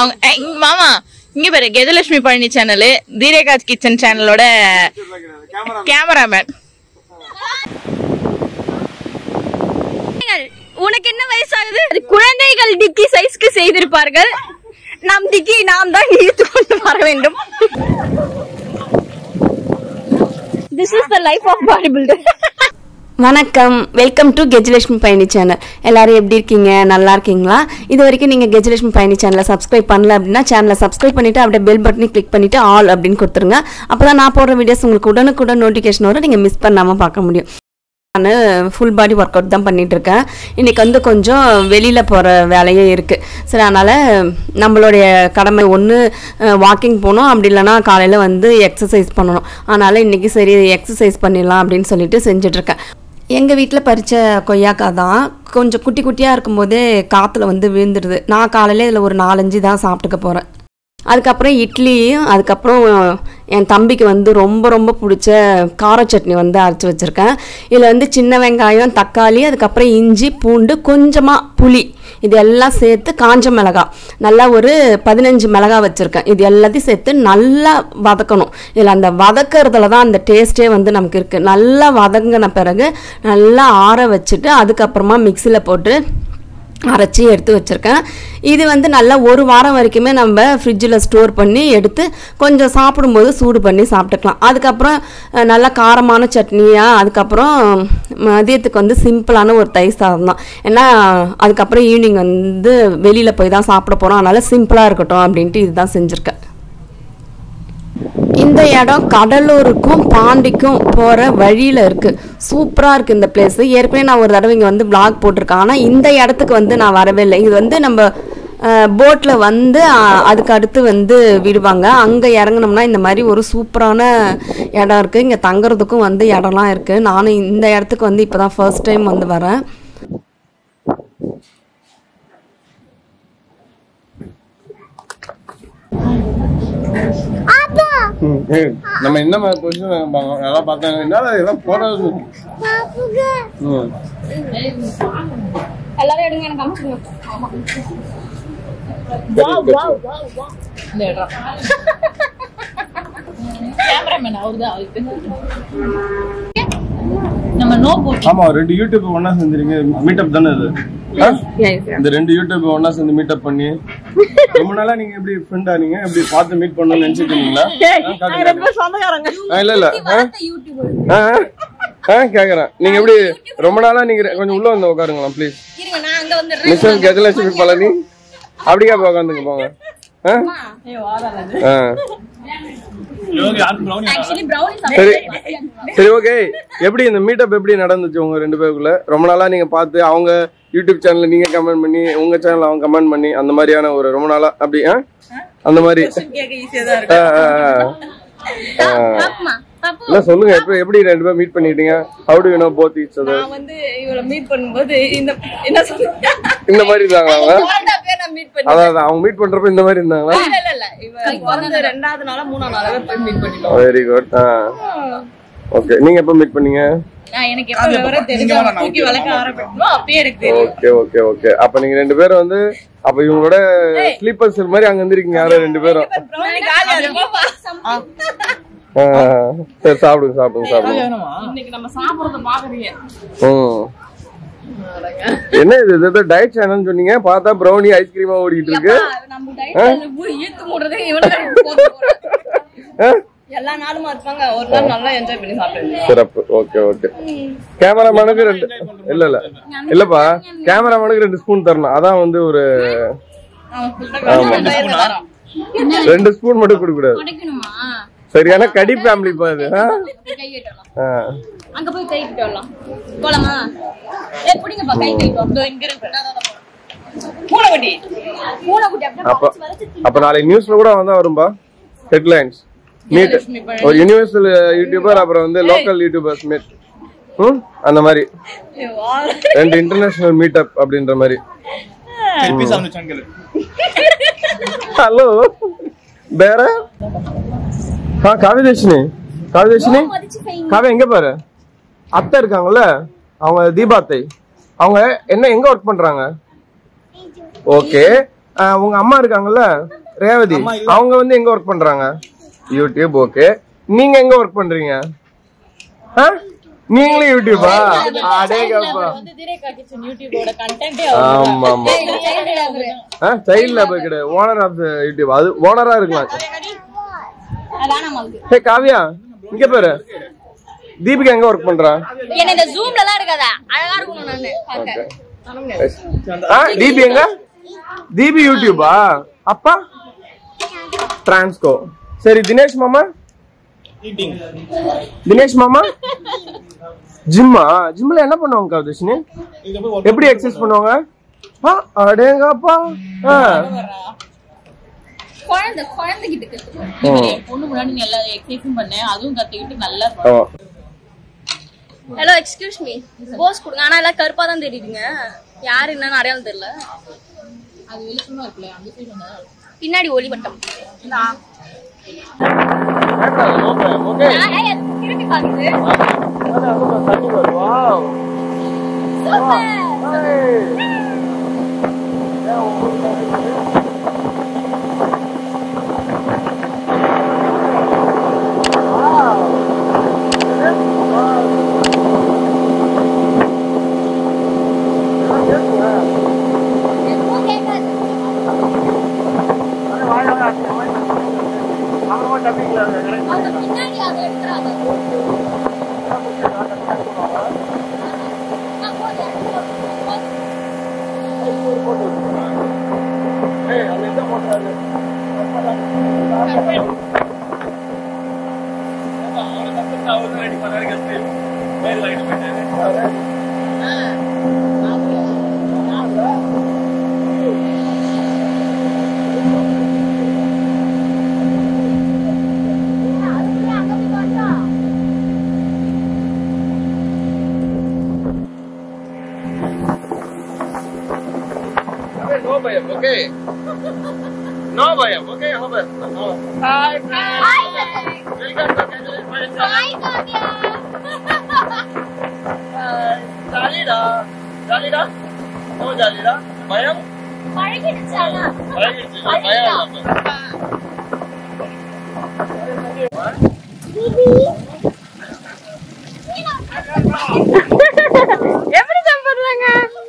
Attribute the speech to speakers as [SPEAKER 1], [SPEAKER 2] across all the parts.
[SPEAKER 1] அவங்க ஏய், இங்க மாமா இங்க பாரு கெஜலட்சுமி பழனி சேனலு தீரேகாஜ் கிச்சன் சேனலோட கேமராமேன்
[SPEAKER 2] உனக்கு என்ன வயசாகுது அது குழந்தைகள் டிக்கி சைஸ்க்கு செய்திருப்பார்கள் நம் டிக்கி நாம் தான் இழுத்து கொண்டு வர வேண்டும் this is the life of body builder
[SPEAKER 3] வணக்கம் வெல்கம் டு கெஜலட்சுமி பயணி சேனல் எல்லாரும் எப்படி இருக்கீங்க நல்லா இருக்கீங்களா இது வரைக்கும் நீங்கள் கெஜலட்சுமி பயணி சேனலை சப்ஸ்கிரைப் பண்ணல அப்படின்னா சேனலை சப்ஸ்கிரைப் பண்ணிவிட்டு அப்படியே பெல் பட்டனையும் கிளிக் பண்ணிவிட்டு ஆல் அப்படின்னு கொடுத்துருங்க அப்போ தான் நான் போடுற வீடியோஸ் உங்களுக்கு உடனுக்குடன் நோட்டிஃபிகேஷன் வரும் நீங்கள் மிஸ் பண்ணாமல் பார்க்க முடியும் நான் ஃபுல் பாடி ஒர்க் அவுட் தான் பண்ணிட்டு இருக்கேன் இன்னைக்கு வந்து கொஞ்சம் வெளியில் போகிற வேலையே இருக்குது சரி அதனால் நம்மளுடைய கடமை ஒன்று வாக்கிங் போகணும் அப்படி இல்லைன்னா காலையில் வந்து எக்ஸசைஸ் பண்ணணும் அதனால் இன்றைக்கி சரி எக்ஸசைஸ் பண்ணிடலாம் அப்படின்னு சொல்லிட்டு செஞ்சிட்ருக்கேன் எங்கள் வீட்டில் பறித்த கொய்யாக்காய் தான் கொஞ்சம் குட்டி குட்டியாக இருக்கும்போதே காற்றுல வந்து விழுந்துடுது நான் காலையில் இதில் ஒரு நாலஞ்சு தான் சாப்பிட்டுக்க போகிறேன் அதுக்கப்புறம் இட்லியும் அதுக்கப்புறம் என் தம்பிக்கு வந்து ரொம்ப ரொம்ப பிடிச்ச கார சட்னி வந்து அரைச்சி வச்சுருக்கேன் இதில் வந்து சின்ன வெங்காயம் தக்காளி அதுக்கப்புறம் இஞ்சி பூண்டு கொஞ்சமாக புளி இது எல்லாம் சேர்த்து காஞ்ச மிளகா நல்லா ஒரு பதினஞ்சு மிளகா வச்சுருக்கேன் இது எல்லாத்தையும் சேர்த்து நல்லா வதக்கணும் இதில் அந்த வதக்கிறதுல தான் அந்த டேஸ்ட்டே வந்து நமக்கு இருக்குது நல்லா வதங்கின பிறகு நல்லா ஆற வச்சுட்டு அதுக்கப்புறமா மிக்சியில் போட்டு அரைச்சி எடுத்து வச்சுருக்கேன் இது வந்து நல்லா ஒரு வாரம் வரைக்குமே நம்ம ஃப்ரிட்ஜில் ஸ்டோர் பண்ணி எடுத்து கொஞ்சம் சாப்பிடும்போது சூடு பண்ணி சாப்பிட்டுக்கலாம் அதுக்கப்புறம் அஹ், நல்லா காரமான சட்னியாக அதுக்கப்புறம் மதியத்துக்கு வந்து சிம்பிளான ஒரு தயிர் சாதம் தான் ஏன்னா அதுக்கப்புறம் ஈவினிங் வந்து வெளியில் போய் தான் சாப்பிட போகிறோம் அதனால் சிம்பிளாக இருக்கட்டும் அப்படின்ட்டு இதுதான் செஞ்சுருக்கேன் இந்த இடம் கடலூருக்கும் பாண்டிக்கும் போகிற வழியில் இருக்குது சூப்பராக இருக்குது இந்த பிளேஸ் ஏற்கனவே நான் ஒரு தடவை இங்கே வந்து vlog போட்டிருக்கேன் ஆனால் இந்த இடத்துக்கு வந்து நான் வரவே இல்லை இது வந்து நம்ம போட்டில் வந்து அஹ், அதுக்கு அடுத்து வந்து விடுவாங்க அங்கே இறங்குனோம்னா இந்த மாதிரி ஒரு சூப்பரான இடம் இருக்குது இங்கே தங்குறதுக்கும் வந்து இடம்லாம் இருக்குது நானும் இந்த இடத்துக்கு வந்து இப்போ தான் ஃபர்ஸ்ட் டைம் வந்து வரேன்
[SPEAKER 4] ம், ஏய், நம்ம என்ன மாதிரி பொசிஷன் நல்லா பார்த்தாங்க என்னடா இதெல்லாம் போறது ம்.
[SPEAKER 2] எல்லாரும் எடுங்க எனக்கு அனுப்பிச்சுங்க
[SPEAKER 4] கட்டி, கட்டி.
[SPEAKER 1] இந்த இடம் கேமராமேன் அவர்தான் அவருக்கு நம்ம நோ போட்டி
[SPEAKER 4] ஆமா ரெண்டு யூடியூப் ஒண்ணா செஞ்சிருங்க மீட்டப் தானே இது ஆ? இந்த ரெண்டு யூடியூப் ஒண்ணா சேர்ந்து மீட்டப் பண்ணி ரொம்ப நாளா நீங்க எப்படி ஃப்ரெண்டா நீங்க எப்படி பார்த்து மீட் பண்ணணும்னு நினைச்சிட்டு இருந்தீங்களா ஆ, காட்டுங்க.
[SPEAKER 1] சொந்தக்காரங்க
[SPEAKER 4] ஆ, இல்ல இல்ல ஆ? ஆ, ஆ. ஆ, கேக்குறேன் நீங்க எப்படி ரொம்ப நாளா நீங்க ரெ- கொஞ்சம் உள்ள வந்து உட்காருங்களா ப்ளீஸ்
[SPEAKER 2] இருங்க நான் அங்க வந்து
[SPEAKER 4] மிஸ்ஸஸ் கஜலட்சுமி பழனி அப்படியே போய் உட்காந்துங்க போங்க ஆ? ஆ.
[SPEAKER 2] ஆக்சுவலி பிரவுனி
[SPEAKER 4] சரி சரி ஓகே எப்படி இந்த மீட்டப் எப்படி நடந்துச்சு உங்க ரெண்டு பேருக்குள்ள ரொம்ப நாளா நீங்க பார்த்து அவங்க யூடியூப் சேனல்ல நீங்க கமெண்ட் பண்ணி உங்க சேனல்ல அவங்க கமெண்ட் பண்ணி அந்த மாதிரியான ஒரு ரொம்ப நாளா அப்படி ஆ? அந்த மாதிரி
[SPEAKER 1] கேட்க ஈஸியா தான் இருக்கு
[SPEAKER 4] ஆ, ஆ, ஆ. ஆ. இல்ல சொல்லுங்க எப்படி எப்படி ரெண்டு பேரும் மீட் பண்ணிட்டீங்க how do you know both each other
[SPEAKER 1] நான் வந்து இவளை மீட் பண்ணும்போது இந்த என்ன சொல்லுங்க
[SPEAKER 4] இந்த மாதிரி இருந்தாங்களா அவங்க
[SPEAKER 1] பேர் நான் மீட் பண்ணி
[SPEAKER 4] அதான் அதான், அவங்க மீட் பண்றப்ப இந்த மாதிரி இருந்தாங்களா
[SPEAKER 1] இல்ல இல்ல இல்ல இவ வந்து ரெண்டாவது நாளா மூணாவது நாளாவே போய் மீட் பண்ணிட்டோம்
[SPEAKER 4] வெரி குட் ஆ ஓகே நீங்க எப்ப மீட் பண்ணீங்க
[SPEAKER 1] நான் எனக்கு எப்ப விவரம் தெரிஞ்சு அவனை தூக்கி வளர்க்க ஆரம்பிக்கணும் அப்பயே எனக்கு தெரியும்
[SPEAKER 4] ஓகே ஓகே ஓகே அப்ப நீங்க ரெண்டு பேரும் வந்து அப்ப இவங்களோட ஸ்லீப்பர் செல் மாதிரி அங்க இருந்திருக்கீங்க யாரோ ரெண்டு பேரும்
[SPEAKER 1] காலியா இருக்குப்பா.
[SPEAKER 4] ஆ, சரி சாப்பிடுங்க சாப்பிடுங்க சாப்பிடுங்க
[SPEAKER 1] இன்னைக்கு நம்ம சாப்பிடுறத பாக்குறீங்க
[SPEAKER 4] ம். என்ன இது இது டயட் சேனல் சொன்னீங்க பார்த்தா ப்ரௌனி ஐஸ்கிரீமா ஓடிட்டு இருக்கு
[SPEAKER 1] நம்ம டயட்ல போய் ஈத்து மூடுறதே இவனுக்கு போதும் போல.
[SPEAKER 4] ஆ?
[SPEAKER 1] எல்லா நாளுமா இருப்பாங்க ஒரு நாள் நல்லா என்ஜாய் பண்ணி சாப்பிடுங்க
[SPEAKER 4] சிறப்பு ஓகே ஓகே கேமராமேனுக்கு ரெண்டு இல்ல இல்ல இல்லப்பா கேமராமேனுக்கு ரெண்டு ஸ்பூன் தரணும் அதான் வந்து ஒரு ரெண்டு ஸ்பூன் மட்டும் கொடுக்க கூடாது
[SPEAKER 2] உடைக்கணுமா
[SPEAKER 4] சரியான கடி ஃபேமிலி பா இது ஆ?
[SPEAKER 2] கை கட்டலாம்
[SPEAKER 4] ஆ.
[SPEAKER 2] அங்க போய் கை கிட்ட வரலாம் போலாமா ஏ புடிங்கப்பா கை கை
[SPEAKER 1] இதோ இங்க இருக்கு பூனைக்குட்டி
[SPEAKER 2] பூனைக்குட்டி அப்படியே
[SPEAKER 4] அப்ப அப்ப நாளைக்கு நியூஸ்ல கூட வந்தா வரும்பா ஹெட்லைன்ஸ் மீட் ஒரு யூனிவர்சல் யூடியூபர் அப்புறம் வந்து லோக்கல் யூடியூபர்ஸ் மீட் ம் அந்த மாதிரி ரெண்டு இன்டர்நேஷனல் மீட்டப் அப்படின்ற மாதிரி ஹலோ வேற ஆ காவிதேஷினி காவிதேஷினி காவியா எங்க பாரு அத்தை இருக்காங்கல்ல அவங்க தீபாத்தை அவங்க என்ன எங்க ஒர்க் பண்றாங்க ஓகே ஆஹ் உங்க அம்மா இருக்காங்கல்ல ரேவதி அவங்க வந்து எங்க ஒர்க் பண்றாங்க யூடியூப் ஓகே நீங்க எங்க ஒர்க் பண்றீங்க ஆ? நீங்களும் யூடியூபா அடேங்கப்பா
[SPEAKER 1] வந்து தீரேகா கிச்சன் யூடியூபோட கண்டென்ட்டே
[SPEAKER 4] ஆமா ஆமா சைல்ட் லேபர் கிடையாது ஓனர் ஆஃப் யூடியூப் அது ஓனரா இருக்கலாம் ஹே காவியா இங்க பாரு தீபிகா எங்க ஒர்க் பண்றா
[SPEAKER 2] என்ன இந்த ஜூம்ல எல்லாம் இருக்காத அழகா இருக்கணும் நானு பார்க்க
[SPEAKER 4] ஆ தீபி எங்க தீபி யூடியூபா அப்பா டிரான்ஸ்கோ சரி தினேஷ் மாமா தினேஷ் மாமா ஜிம்மா ஜிம்ல என்ன பண்ணுவாங்க கவிதர்ஷினி எப்படி எக்ஸசைஸ் பண்ணுவாங்க ஆ அடேங்கப்பா ஆ
[SPEAKER 2] குழந்தை குழந்தைகிட்ட கத்துக்கோ
[SPEAKER 1] என் பொண்ணு முன்னாடி நீ எல்லா எக்ஸசைஸும் பண்ணேன் அதுவும் கத்துக்கிட்டு நல்லா
[SPEAKER 4] ஆமா
[SPEAKER 2] ஹலோ எக்ஸ்கியூஸ் மீ போஸ் கொடுங்க ஆனா எல்லாம் கருப்பா தான் தெரியுதுங்க யாரு என்னன்னு அடையாளம் தெரியல
[SPEAKER 1] அது வெளிச்சமா இருக்குல்ல அந்த சைடு வந்தா
[SPEAKER 2] பின்னாடி ஒளிவட்டம்
[SPEAKER 4] ஓகே
[SPEAKER 2] ஏய், ஏய், திரும்பி பாக்குது
[SPEAKER 4] வாவ்
[SPEAKER 2] அவங்க பின்னாடி அதை எடுக்கிறாங்க ஆ, போதும், போதும்.
[SPEAKER 4] No bhayam, okay? No bhayam, okay? यहाँ पर. No. Hi, friends. Welcome to Kendall Hi, Jalila. Jalila? No Jalila. Bhayam?
[SPEAKER 2] பழகிடுச்சானா?
[SPEAKER 4] பழகிடுச்சு. பயம் இல்லாம.
[SPEAKER 1] எப்படி சாப்பிடுறாங்க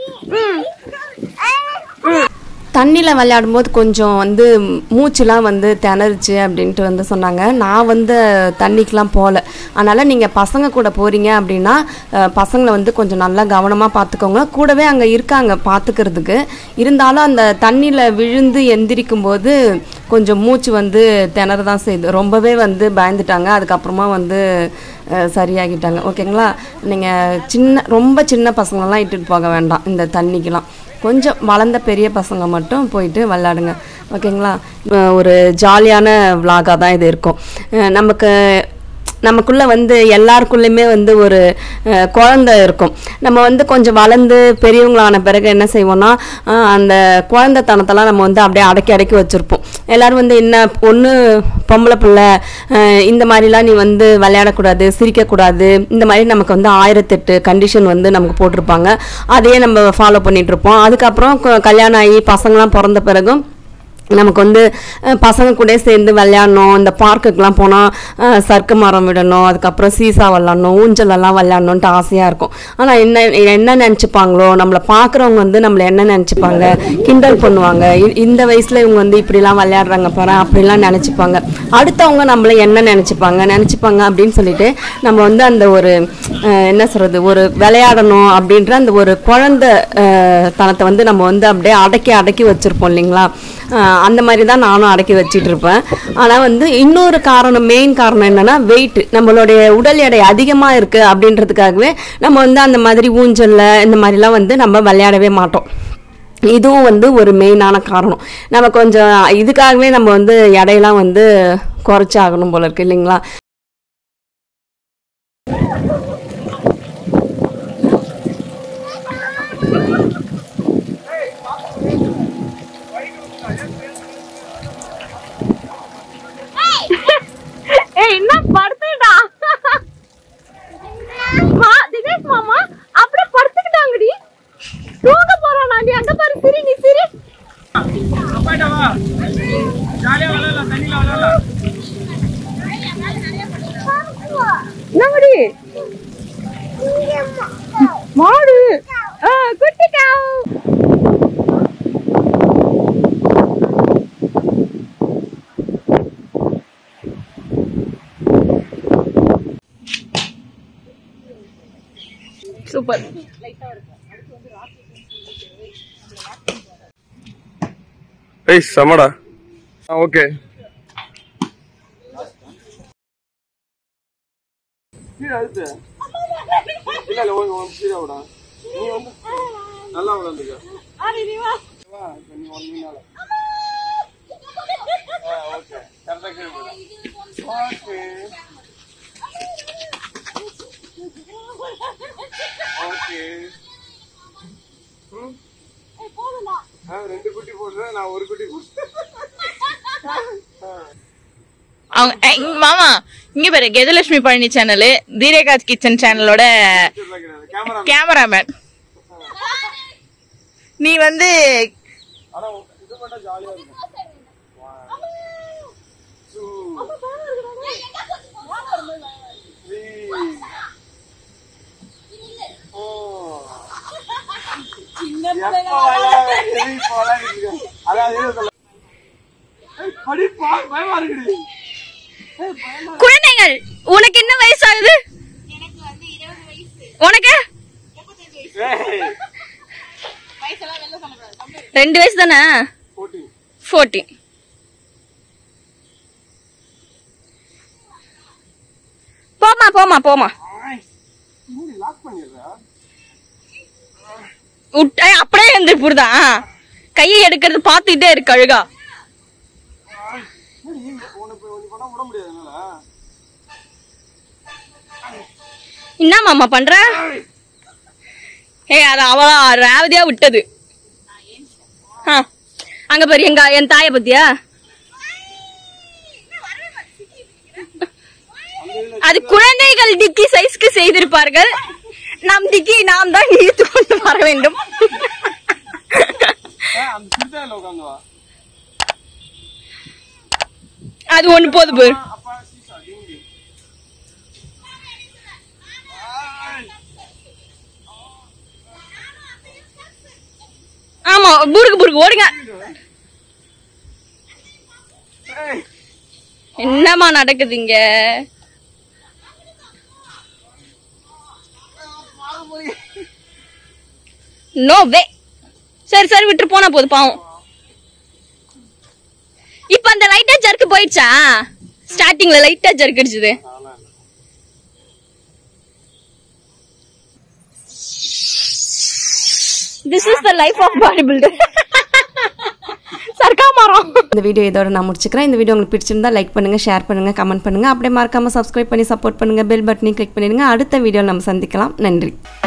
[SPEAKER 3] தண்ணியில் விளையாடும்போது கொஞ்சம் வந்து மூச்சுலாம் வந்து திணறுச்சு அப்படின்ட்டு வந்து சொன்னாங்க நான் வந்து தண்ணிக்கெலாம் போகல அதனால் நீங்கள் பசங்க கூட போகிறீங்க அப்படின்னா அஹ், பசங்களை வந்து கொஞ்சம் நல்லா கவனமாக பார்த்துக்கோங்க கூடவே அங்கே இருக்காங்க பார்த்துக்கிறதுக்கு இருந்தாலும் அந்த தண்ணியில் விழுந்து எந்திரிக்கும் போது கொஞ்சம் மூச்சு வந்து திணற தான் செய்யுது ரொம்பவே வந்து பயந்துட்டாங்க அதுக்கப்புறமா வந்து அஹ், சரியாகிட்டாங்க ஓகேங்களா நீங்கள் சின்ன ரொம்ப சின்ன பசங்களெல்லாம் இட்டுட்டு போக வேண்டாம் இந்த தண்ணிக்கெலாம் கொஞ்சம் வளர்ந்த பெரிய பசங்க மட்டும் போயிட்டு விளாடுங்க ஓகேங்களா அஹ் ஒரு ஜாலியான விலாகாக தான் இது இருக்கும் அஹ் நமக்கு நமக்குள்ளே வந்து எல்லாருக்குள்ளேயுமே வந்து ஒரு அஹ், குழந்தை இருக்கும் நம்ம வந்து கொஞ்சம் வளர்ந்து பெரியவங்களான பிறகு என்ன செய்வோம்னா அஹ், அந்த குழந்தைத்தனத்தெல்லாம் நம்ம வந்து அப்படியே அடக்கி அடக்கி வச்சுருப்போம் எல்லாரும் வந்து என்ன பொண்ணு பொம்பளை பிள்ளை அஹ், இந்த மாதிரிலாம் நீ வந்து விளையாடக்கூடாது சிரிக்கக்கூடாது இந்த மாதிரி நமக்கு வந்து ஆயிரத்தெட்டு கண்டிஷன் வந்து நமக்கு போட்டிருப்பாங்க அதையே நம்ம ஃபாலோ பண்ணிட்டு இருப்போம் அதுக்கப்புறம் கு- கல்யாணம் ஆகி பசங்களாம் பிறந்த பிறகும் நமக்கு வந்து அஹ், பசங்க கூட சேர்ந்து விளையாடணும் இந்த பார்க்குக்கெலாம் போனால் சர்க்கு மரம் விடணும் அதுக்கப்புறம் சீசா விளாட்ணும் ஊஞ்சலெல்லாம் விளையாடணுன்ட்டு ஆசையாக இருக்கும் ஆனால் என்ன என்ன நினச்சிப்பாங்களோ நம்மளை பார்க்குறவங்க வந்து நம்மளை என்ன நினச்சிப்பாங்க கிண்டல் பண்ணுவாங்க இ- இந்த வயசில் இவங்க வந்து இப்படிலாம் விளையாடுறாங்க பாரு அப்படிலாம் நினச்சிப்பாங்க அடுத்தவங்க நம்மளை என்ன நினச்சிப்பாங்க நினச்சிப்பாங்க அப்படின்னு சொல்லிட்டு நம்ம வந்து அந்த ஒரு அஹ், என்ன சொல்கிறது ஒரு விளையாடணும் அப்படின்ற அந்த ஒரு குழந்தை அஹ், தனத்தை வந்து நம்ம வந்து அப்படியே அடக்கி அடக்கி வச்சுருப்போம் இல்லைங்களா அஹ், அந்த மாதிரி தான் நானும் அடக்கி வச்சிட்டு இருப்பேன் ஆனால் வந்து இன்னொரு காரணம் மெயின் காரணம் என்னன்னா வெயிட் நம்மளுடைய உடல் எடை அதிகமாக இருக்குது அப்படின்றதுக்காகவே நம்ம வந்து அந்த மாதிரி ஊஞ்சல்ல இந்த மாதிரிலாம் வந்து நம்ம விளையாடவே மாட்டோம் இதுவும் வந்து ஒரு மெயினான காரணம் நம்ம கொஞ்சம் இதுக்காகவே நம்ம வந்து எடையெல்லாம் வந்து குறைச்சாகணும் போல இருக்கு இல்லைங்களா
[SPEAKER 2] ஏய் என்ன படுத்துடா மா தினேஷ் மாமா அப்படியே படுத்துக்கிட்டாங்கடி தூங்க போறானாடி அங்க பாரு சிரி நீ சிரி
[SPEAKER 4] ஏய் செமடா ஓகே இல்ல இல்ல ஓகே ஒன் கீழே விடா நீ வந்து நல்லா விளாண்டுக்க வா, நீ ஒன் மீனால ஓகே கரெக்டா கீழே போடா ஓகே ஓகே ம் ஆ, ரெண்டு குட்டி போடுறேன் நான் ஒரு குட்டி போடுறேன்
[SPEAKER 1] அவங்க ஏய், இங்க மாமா இங்க பாரு கெஜலட்சுமி பழனி சேனலு தீரேகாஜ் கிச்சன் சேனலோட
[SPEAKER 4] கேமரா
[SPEAKER 1] கேமராமேன் நீ வந்து
[SPEAKER 4] ஆனா இது மட்டும் ஜாலியா இருக்கும் One, two, three, four. எப்ப வயலா- எது இப்ப விளையாடிட்டு இருக்க? அதான் எது சொல்ல- ஏய், படி, பா- பயமா இருக்குடி.
[SPEAKER 2] குழந்தைகள் உனக்கு என்ன வயசு ஆகுது உனக்கு
[SPEAKER 4] ஏய்,
[SPEAKER 2] ரெண்டு வயசு தானே
[SPEAKER 4] fourteen.
[SPEAKER 2] ஃபோர்டீன் போமா போமா போமா
[SPEAKER 4] ஆய், மூடி lock பண்ணிடுறா.
[SPEAKER 2] உட்- ஏய், அப்படியே எழுந்திருப்புதான் கையை எடுக்கிறது பார்த்துக்கிட்டே இருக்கு அழுகா
[SPEAKER 4] என்னடி, உன்னை இப்ப நீ பண்ணா விட முடியாது என்னால.
[SPEAKER 2] என்ன மாமா பண்ற ஏய் அது அவளா ராவதியா விட்டது ஆ, அங்க பாரு எங்க என் தாய பத்தியா அது குழந்தைகள் டிக்கி சைஸ்க்கு செய்திருப்பார்கள் நம் டிக்கி நாம் தான் இழுத்து கொண்டு வர வேண்டும்
[SPEAKER 4] ஏய், அந்த சிறுத்தையில உட்காந்து வா.
[SPEAKER 2] அது ஒண்ணு போது பாரு
[SPEAKER 4] அப்பா, சீசா, டிங்கு.
[SPEAKER 2] ஆமா புருக்கு புருக்கு ஓடுங்க
[SPEAKER 4] ஏய்,
[SPEAKER 2] என்னம்மா நடக்குது இங்க நோ வே சரி சரி விட்டு போனா போது பாவம் இப்ப அந்த லைட்டா ஜர்க்கு போயிடுச்சா ஸ்டார்டிங்ல லைட்டா ஜர்க் அடிச்சது
[SPEAKER 4] அதெல்லாம் இல்ல.
[SPEAKER 2] This is the life of body builder சர்க்கா மரம்
[SPEAKER 3] இந்த வீடியோ இதோட நான் முடிச்சுக்கிறேன் இந்த வீடியோ உங்களுக்கு பிடிச்சிருந்தா லைக் பண்ணுங்க ஷேர் பண்ணுங்க கமெண்ட் பண்ணுங்க அப்படியே மறக்காம சப்ஸ்கிரைப் பண்ணி சப்போர்ட் பண்ணுங்க பெல் பட்டனையும் கிளிக் பண்ணிடுங்க அடுத்த வீடியோவில் நம்ம சந்திக்கலாம் நன்றி